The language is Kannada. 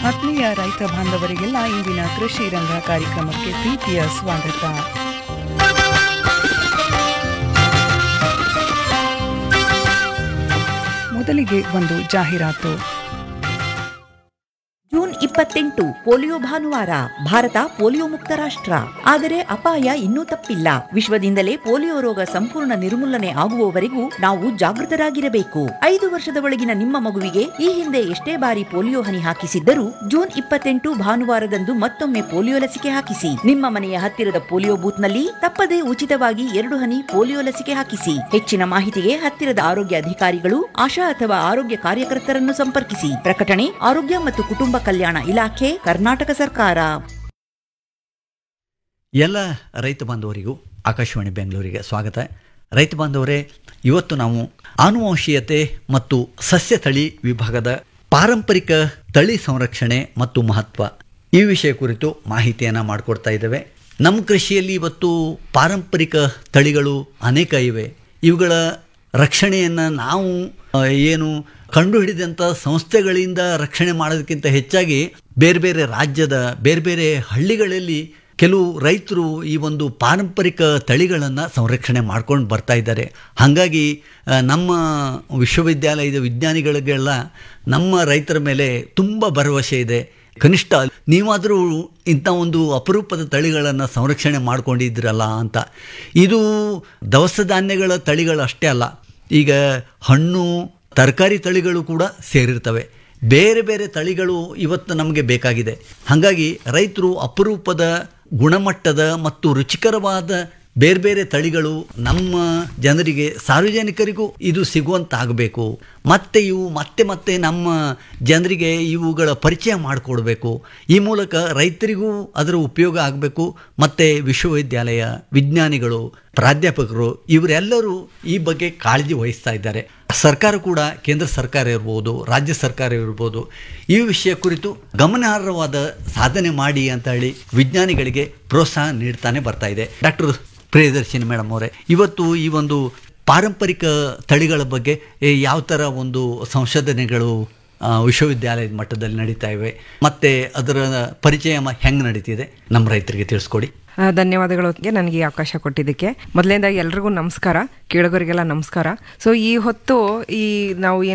ಆತ್ಮೀಯ ರೈತ ಬಾಂಧವರಿಗೆಲ್ಲ ಇಂದಿನ ಕೃಷಿ ರಂಗ ಕಾರ್ಯಕ್ರಮಕ್ಕೆ ಪ್ರೀತಿಯ ಸ್ವಾಗತ ಮೊದಲಿಗೆ ಒಂದು ಜಾಹೀರಾತು ಜೂನ್ ಇಪ್ಪತ್ತೆಂಟು ಪೋಲಿಯೋ ಭಾನುವಾರ ಭಾರತ ಪೋಲಿಯೋ ಮುಕ್ತ ರಾಷ್ಟ್ರ ಆದರೆ ಅಪಾಯ ಇನ್ನೂ ತಪ್ಪಿಲ್ಲ ವಿಶ್ವದಿಂದಲೇ ಪೋಲಿಯೋ ರೋಗ ಸಂಪೂರ್ಣ ನಿರ್ಮೂಲನೆ ಆಗುವವರೆಗೂ ನಾವು ಜಾಗೃತರಾಗಿರಬೇಕು ಐದು ವರ್ಷದ ಒಳಗಿನ ನಿಮ್ಮ ಮಗುವಿಗೆ ಈ ಹಿಂದೆ ಎಷ್ಟೇ ಬಾರಿ ಪೋಲಿಯೋ ಹನಿ ಹಾಕಿಸಿದ್ದರೂ ಜೂನ್ ಇಪ್ಪತ್ತೆಂಟು ಭಾನುವಾರದಂದು ಮತ್ತೊಮ್ಮೆ ಪೋಲಿಯೋ ಲಸಿಕೆ ಹಾಕಿಸಿ ನಿಮ್ಮ ಮನೆಯ ಹತ್ತಿರದ ಪೋಲಿಯೋ ಬೂತ್ನಲ್ಲಿ ತಪ್ಪದೇ ಉಚಿತವಾಗಿ ಎರಡು ಹನಿ ಪೋಲಿಯೋ ಲಸಿಕೆ ಹಾಕಿಸಿ ಹೆಚ್ಚಿನ ಮಾಹಿತಿಗೆ ಹತ್ತಿರದ ಆರೋಗ್ಯ ಅಧಿಕಾರಿಗಳು ಆಶಾ ಅಥವಾ ಆರೋಗ್ಯ ಕಾರ್ಯಕರ್ತರನ್ನು ಸಂಪರ್ಕಿಸಿ ಪ್ರಕಟಣೆ ಆರೋಗ್ಯ ಮತ್ತು ಕುಟುಂಬ ಕಲ್ಯಾಣ ಇಲಾಖೆ ಕರ್ನಾಟಕ ಸರ್ಕಾರ ಎಲ್ಲ ರೈತ ಬಾಂಧವರಿಗೂ ಆಕಾಶವಾಣಿ ಬೆಂಗಳೂರಿಗೆ ಸ್ವಾಗತ ರೈತ ಬಾಂಧವರೇ ಇವತ್ತು ನಾವು ಆನುವಂಶೀಯತೆ ಮತ್ತು ಸಸ್ಯ ತಳಿ ವಿಭಾಗದ ಪಾರಂಪರಿಕ ತಳಿ ಸಂರಕ್ಷಣೆ ಮತ್ತು ಮಹತ್ವ ಈ ವಿಷಯ ಕುರಿತು ಮಾಹಿತಿಯನ್ನು ಮಾಡಿಕೊಡ್ತಾ ಇದ್ದೇವೆ ನಮ್ಮ ಕೃಷಿಯಲ್ಲಿ ಇವತ್ತು ಪಾರಂಪರಿಕ ತಳಿಗಳು ಅನೇಕ ಇವೆ ಇವುಗಳ ರಕ್ಷಣೆಯನ್ನು ನಾವು ಆ, ಏನು ಕಂಡುಹಿಡಿದಂಥ ಸಂಸ್ಥೆಗಳಿಂದ ರಕ್ಷಣೆ ಮಾಡೋದಕ್ಕಿಂತ ಹೆಚ್ಚಾಗಿ ಬೇರೆ ಬೇರೆ ರಾಜ್ಯದ ಬೇರೆ ಬೇರೆ ಹಳ್ಳಿಗಳಲ್ಲಿ ಕೆಲವು ರೈತರು ಈ ಒಂದು ಪಾರಂಪರಿಕ ತಳಿಗಳನ್ನು ಸಂರಕ್ಷಣೆ ಮಾಡ್ಕೊಂಡು ಬರ್ತಾ ಇದ್ದಾರೆ ಹಾಗಾಗಿ ಆ, ನಮ್ಮ ವಿಶ್ವವಿದ್ಯಾಲಯದ ವಿಜ್ಞಾನಿಗಳಿಗೆಲ್ಲ ನಮ್ಮ ರೈತರ ಮೇಲೆ ತುಂಬ ಭರವಸೆ ಇದೆ ಕನಿಷ್ಠ ನೀವಾದರೂ ಇಂಥ ಒಂದು ಅಪರೂಪದ ತಳಿಗಳನ್ನು ಸಂರಕ್ಷಣೆ ಮಾಡ್ಕೊಂಡಿದ್ದೀರಲ್ಲ ಅಂತ ಇದು ದವಸ ಧಾನ್ಯಗಳ ತಳಿಗಳು ಅಷ್ಟೇ ಅಲ್ಲ ಈಗ ಹಣ್ಣು ತರಕಾರಿ ತಳಿಗಳು ಕೂಡ ಸೇರಿರ್ತವೆ ಬೇರೆ ಬೇರೆ ತಳಿಗಳು ಇವತ್ತು ನಮಗೆ ಬೇಕಾಗಿದೆ ಹಾಗಾಗಿ ರೈತರು ಅಪರೂಪದ ಗುಣಮಟ್ಟದ ಮತ್ತು ರುಚಿಕರವಾದ ಬೇರೆ ಬೇರೆ ತಳಿಗಳು ನಮ್ಮ ಜನರಿಗೆ ಸಾರ್ವಜನಿಕರಿಗೂ ಇದು ಸಿಗುವಂತಾಗಬೇಕು ಮತ್ತೆ ಇವು ಮತ್ತೆ ಮತ್ತೆ ನಮ್ಮ ಜನರಿಗೆ ಇವುಗಳ ಪರಿಚಯ ಮಾಡಿಕೊಡ್ಬೇಕು ಈ ಮೂಲಕ ರೈತರಿಗೂ ಅದರ ಉಪಯೋಗ ಆಗಬೇಕು ಮತ್ತು ವಿಶ್ವವಿದ್ಯಾಲಯ ವಿಜ್ಞಾನಿಗಳು ಪ್ರಾಧ್ಯಾಪಕರು ಇವರೆಲ್ಲರೂ ಈ ಬಗ್ಗೆ ಕಾಳಜಿ ವಹಿಸ್ತಾ ಇದ್ದಾರೆ ಸರ್ಕಾರ ಕೂಡ ಕೇಂದ್ರ ಸರ್ಕಾರ ಇರ್ಬೋದು ರಾಜ್ಯ ಸರ್ಕಾರ ಇರ್ಬೋದು ಈ ವಿಷಯ ಕುರಿತು ಗಮನಾರ್ಹವಾದ ಸಾಧನೆ ಮಾಡಿ ಅಂತ ಹೇಳಿ ವಿಜ್ಞಾನಿಗಳಿಗೆ ಪ್ರೋತ್ಸಾಹ ನೀಡ್ತಾನೆ ಬರ್ತಾ ಇದೆ ಡಾಕ್ಟರ್ ಪ್ರಿಯದರ್ಶಿನಿ ಮೇಡಮ್ ಅವರೇ ಇವತ್ತು ಈ ಒಂದು ಪಾರಂಪರಿಕ ತಳಿಗಳ ಬಗ್ಗೆ ಏ, ಯಾವ ಥರ ಒಂದು ಸಂಶೋಧನೆಗಳು ಆ, ವಿಶ್ವವಿದ್ಯಾಲಯದ ಮಟ್ಟದಲ್ಲಿ ನಡೀತಾ ಇವೆ ಮತ್ತು ಅದರ ಪರಿಚಯ ಹೆಂಗೆ ನಡೀತಿದೆ ನಮ್ಮ ರೈತರಿಗೆ ತಿಳಿಸ್ಕೊಡಿ ಆ, ಧನ್ಯವಾದಗಳಿಗೆ ನನಗೆ ಈ ಅವಕಾಶ ಕೊಟ್ಟಿದ್ದಕ್ಕೆ ಮೊದಲನೇದಾಗಿ ಎಲ್ರಿಗೂ ನಮಸ್ಕಾರ ಕೇಳುಗರಿಗೆಲ್ಲ ನಮಸ್ಕಾರ ಸೊ ಈ ಹೊತ್ತು ಈ ನಾವು